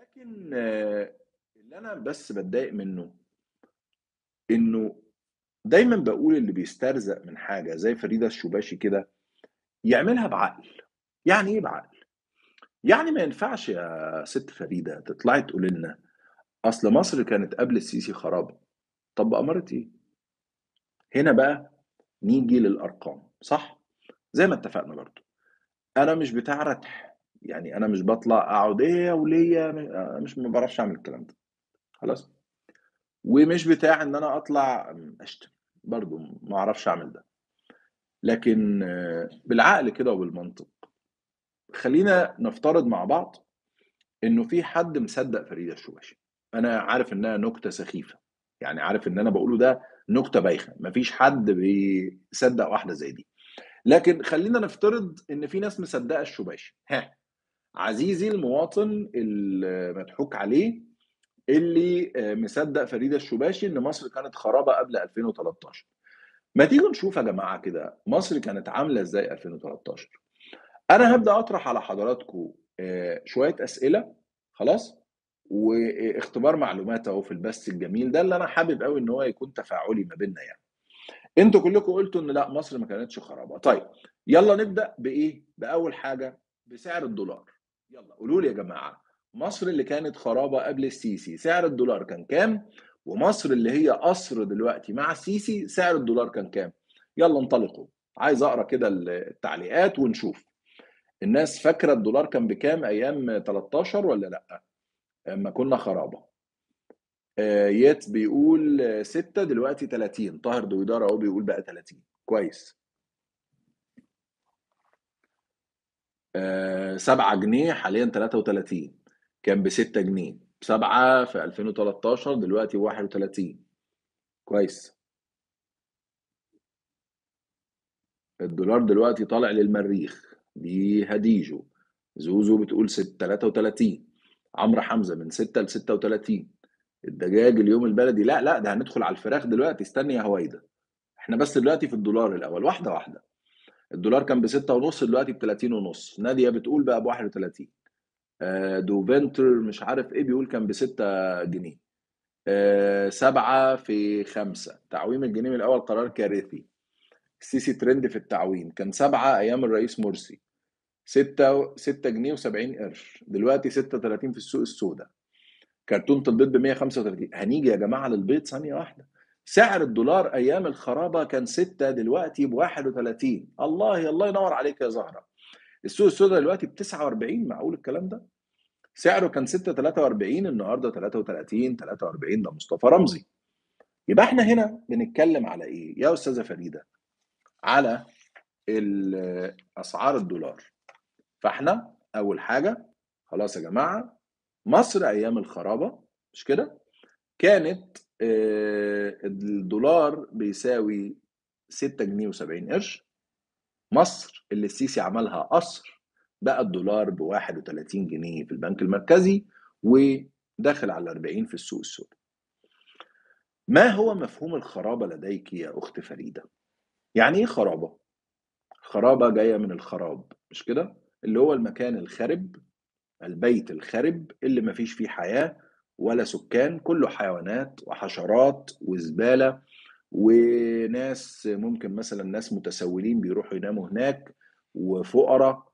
لكن آه، اللي أنا بس باتضايق منه إنه دايمًا باقول اللي بيسترزق من حاجة زي فريدة الشُباشي كده، يعملها بعقل. يعني إيه بعقل؟ يعني ما ينفعش يا سِت فريدة تطلعي تقولي لنا أصل مصر كانت قبل السيسي خرابة، طب بأمارة إيه؟ هنا بقى نيجي للأرقام، صح؟ زي ما اتفقنا برضه. أنا مش بتاع رَدح، يعني أنا مش باطلع أقعد إيه يا ولية م آآ مش ما باعرفش أعمل الكلام ده، خلاص؟ ومش بتاع إن أنا أطلع م أشتم، برضه ما أعرفش أعمل ده. لكن آه، بالعقل كده وبالمنطق، خلّينا نفترض مع بعض إنه في حد مصدّق فريدة الشُباشي. أنا عارف إنها نكتة سخيفة، يعني عارف إن أنا باقوله ده نكتة بايخة، ما فيش حد بيصدّق واحدة زي دي. لكن خلّينا نفترض إن في ناس مصدّقة الشُباشي، ها، عزيزي المواطن المضحوك عليه اللي آآ مصدّق فريدة الشُباشي إن مصر كانت خرابة قبل 2013. ما تيجوا نشوف يا جماعة كده مصر كانت عاملة إزاي 2013. أنا هابدأ أطرح على حضراتكم آآ شوية أسئلة خلاص، واختبار معلومات أهو في البث الجميل ده اللي أنا حابب أوي إن هو يكون تفاعلي ما بيننا يعني. أنتم كلكم قُلتوا إن لأ مصر ما كانتش خرابة، طيب يالّا نبدأ بإيه، بأول حاجة بسعر الدولار، يالّا قولوا لي يا جماعة مصر اللي كانت خرابة قبل السيسي سعر الدولار كان كام؟ ومصر اللي هي قصر دلوقتي مع السيسي سعر الدولار كان كام؟ يالّا انطلقوا، عايز أقرا كده ال التعليقات ونشوف. الناس فاكرة الدولار كان بكام أيام 13 والّا لأ؟ أمّا كنا خرابة. آآ يات بيقول 6 دلوقتي 30 طاهر دويدار أهو بيقول بقى 30 كويس. آآ 7 جنيه حاليًا 33 كان ب6 جنيه، 7 في 2013 دلوقتي ب31 كويس. الدولار دلوقتي طالع للمريخ، دي هديجو. زوزو بتقول ست 33 عمرو حمزة من 6 ل36 الدجاج اليوم البلدي لأ، لأ، ده هندخل على الفراخ دلوقتي استني يا هويدا. إحنا بس دلوقتي في الدولار الأول، واحدة، واحدة. الدولار كان ب6.5 دلوقتي ب30.5 نادية بتقول بقى ب31 آآ دوفنتر مش عارف إيه بيقول كان ب6 جنيه. آآ 7 في 5 تعويم الجنيه من الأول قرار كارثي. السيسي ترند في التعويم، كان 7 أيام الرئيس مرسي. 6 6 جنيه و70 قرش، دلوقتي 36 في السوق السودا. كرتونة البيض ب135 هنيجي يا جماعة للبيض ثانية واحدة. سعر الدولار أيام الخرابة كان 6 دلوقتي ب31 الله الله ينور عليك يا زهرة. السوق السودا دلوقتي ب49 معقول الكلام ده؟ سعره كان 6.43 النهارده 33 43 ده مصطفى رمزي. يبقى إحنا هنا بنتكلم على إيه يا أستاذة فريدة؟ على ال أسعار الدولار. فإحنا أول حاجة خلاص يا جماعة مصر أيام الخرابة مش كده؟ كانت آآ الدولار بيساوي 6 جنيه و70 قرش. مصر اللي السيسي عملها قصر بقى الدولار ب31 جنيه في البنك المركزي وداخل على 40 في السوق السودا. ما هو مفهوم الخرابة لديك يا أخت فريدة؟ يعني إيه خرابة؟ خرابة جاية من الخراب مش كده؟ اللي هو المكان الخرب، البيت الخرب اللي ما فيش فيه حياة ولا سكان، كله حيوانات وحشرات وزبالة وناس ممكن مثلًا ناس متسولين بيروحوا يناموا هناك وفُقرا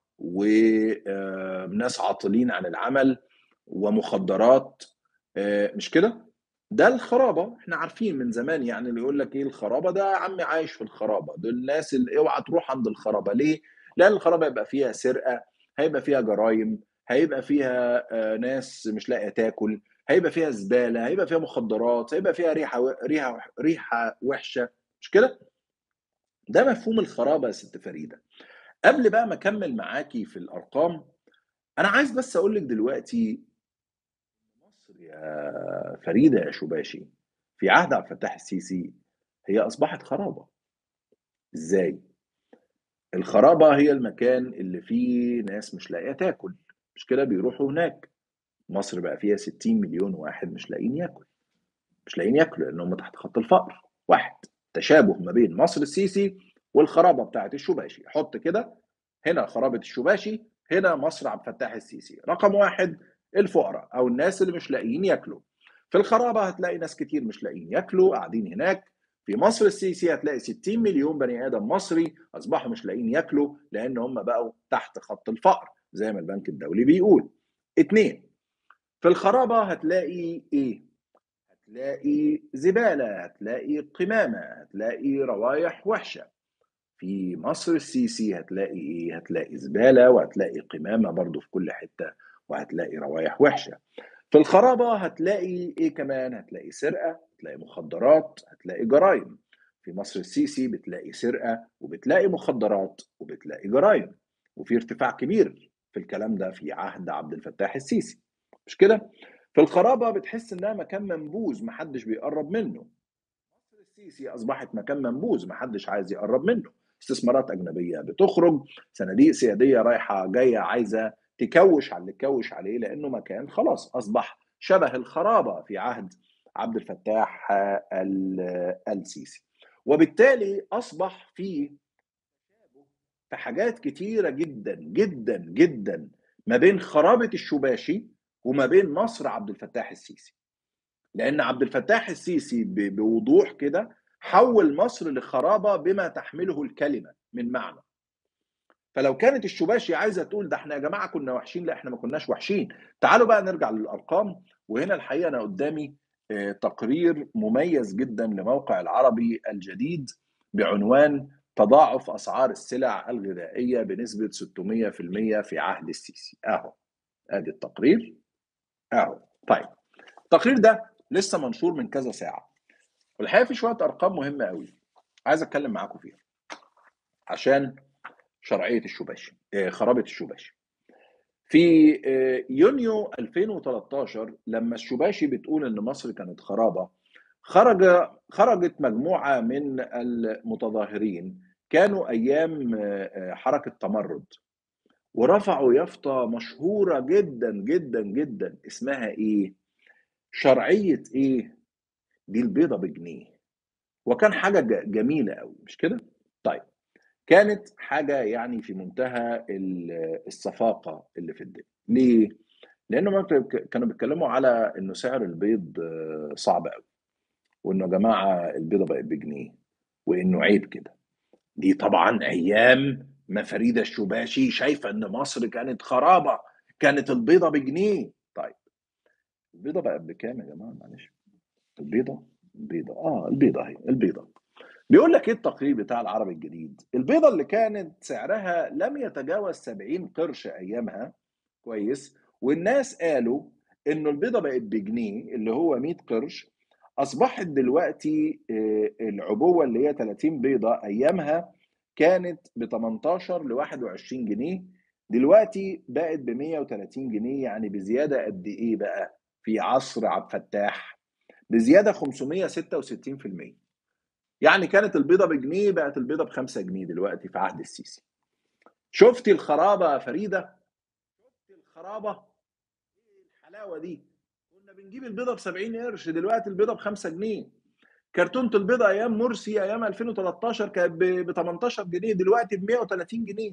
وآآ ناس عاطلين عن العمل ومخدرات آآ مش كده؟ ده الخرابة، إحنا عارفين من زمان يعني اللي يقول لك إيه الخرابة ده عمي عايش في الخرابة، دول الناس اللي اوعى تروح عند الخرابة ليه؟ لأن الخرابة هيبقى فيها سرقة، هيبقى فيها جرايم، هيبقى فيها آآ ناس مش لاقية تاكل، هيبقى فيها زبالة، هيبقى فيها مخدرات، هيبقى فيها ريحة و ريحة وح ريحة وحشة مش كده؟ ده مفهوم الخرابة يا ست فريدة. قبل بقى ما أكمل معاكِ في الأرقام، أنا عايز بس أقول لِك دلوقتي مصر يا فريدة يا شُباشي في عهد عبد الفتاح السيسي هي أصبحت خرابة. إزاي؟ الخرابة هي المكان اللي فيه ناس مش لاقية تاكل، مش كده؟ بيروحوا هناك. مصر بقى فيها 60 مليون واحد مش لاقيين ياكل. مش لاقيين ياكلوا لأن هم تحت خط الفقر. 1 تشابه ما بين مصر السيسي والخرابة بتاعة الشُباشي. حُط كده هنا خرابة الشُباشي، هنا مصر عبد الفتاح السيسي. رقم 1 الفقراء او الناس اللي مش لاقيين ياكلوا في الخرابه هتلاقي ناس كتير مش لاقيين ياكلوا قاعدين هناك في مصر السيسي هتلاقي 60 مليون بني ادم مصري اصبحوا مش لاقيين ياكلوا لان هم بقوا تحت خط الفقر زي ما البنك الدولي بيقول اتنين في الخرابه هتلاقي ايه هتلاقي زباله هتلاقي قمامه هتلاقي روايح وحشه في مصر السيسي هتلاقي ايه هتلاقي زباله وهتلاقي قمامه برضو في كل حته وهتلاقي روايح وحشه في الخرابه هتلاقي ايه كمان هتلاقي سرقه هتلاقي مخدرات هتلاقي جرائم في مصر السيسي بتلاقي سرقه وبتلاقي مخدرات وبتلاقي جرائم وفي ارتفاع كبير في الكلام ده في عهد عبد الفتاح السيسي مش كده في الخرابه بتحس انها مكان منبوذ محدش بيقرب منه مصر السيسي اصبحت مكان منبوذ محدش عايز يقرب منه استثمارات اجنبيه بتخرج صناديق سياديه رايحه جايه عايزه تكوش على اللي تكوش عليه لانه مكان خلاص اصبح شبه الخرابه في عهد عبد الفتاح السيسي وبالتالي اصبح في في حاجات كتيره جدا جدا جدا ما بين خرابه الشباشي وما بين مصر عبد الفتاح السيسي لان عبد الفتاح السيسي بوضوح كده حول مصر لخرابه بما تحمله الكلمه من معنى فلو كانت الشباشي عايزه تقول ده احنا يا جماعه كنا وحشين لا احنا ما كناش وحشين تعالوا بقى نرجع للارقام وهنا الحقيقه انا قدامي تقرير مميز جدا لموقع العربي الجديد بعنوان تضاعف اسعار السلع الغذائيه بنسبه 600% في عهد السيسي اهو ادي التقرير اهو طيب التقرير ده لسه منشور من كذا ساعه والحقيقه في شويه ارقام مهمه قوي عايز اتكلم معاكم فيها عشان شرعيه الشباشي خرابه الشباشي في يونيو 2013 لما الشباشي بتقول ان مصر كانت خرابه خرج خرجت مجموعه من المتظاهرين كانوا ايام حركه تمرد ورفعوا يافطه مشهوره جدا جدا جدا اسمها ايه؟ شرعيه ايه؟ دي البيضه بجنيه وكان حاجه جميله قوي مش كده؟ طيب كانت حاجه يعني في منتهى الصفاقه اللي في الدنيا ليه لانه كانوا بيتكلموا على انه سعر البيض صعب قوي وانه يا جماعه البيضه بقت بجنيه وانه عيب كده دي طبعا ايام ما فريده الشباشي شايفه ان مصر كانت خرابه كانت البيضه بجنيه طيب البيضه بقت بكام يا جماعه معلش البيضه البيضه اه البيضه اهي البيضه بيقول لك ايه التقرير بتاع العربي الجديد البيضه اللي كانت سعرها لم يتجاوز 70 قرش ايامها كويس والناس قالوا انه البيضه بقت بجنيه اللي هو 100 قرش اصبحت دلوقتي العبوه اللي هي 30 بيضه ايامها كانت ب 18 ل 21 جنيه دلوقتي بقت ب 130 جنيه يعني بزياده قد ايه بقى في عصر عبد الفتاح بزياده 566% يعني كانت البيضه بجنيه بقت البيضه ب 5 جنيه دلوقتي في عهد السيسي شفتي الخرابه يا فريده شفتي الخرابه ايه الحلاوه دي كنا بنجيب البيضه ب 70 قرش دلوقتي البيضه ب 5 جنيه كرتونه البيضه ايام مرسي ايام 2013 كانت ب 18 جنيه دلوقتي ب 130 جنيه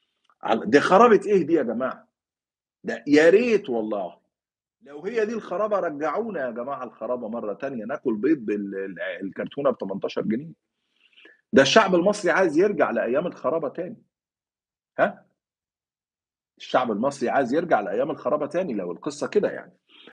دي خرابه ايه دي يا جماعه ده يا ريت والله لو هي دي الخرابه رجعونا يا جماعه الخرابه مره تانية ناكل بيض بالكرتونه ب 18 جنيه ده الشعب المصري عايز يرجع لايام الخرابه تاني ها الشعب المصري عايز يرجع لايام الخرابه تاني لو القصه كده يعني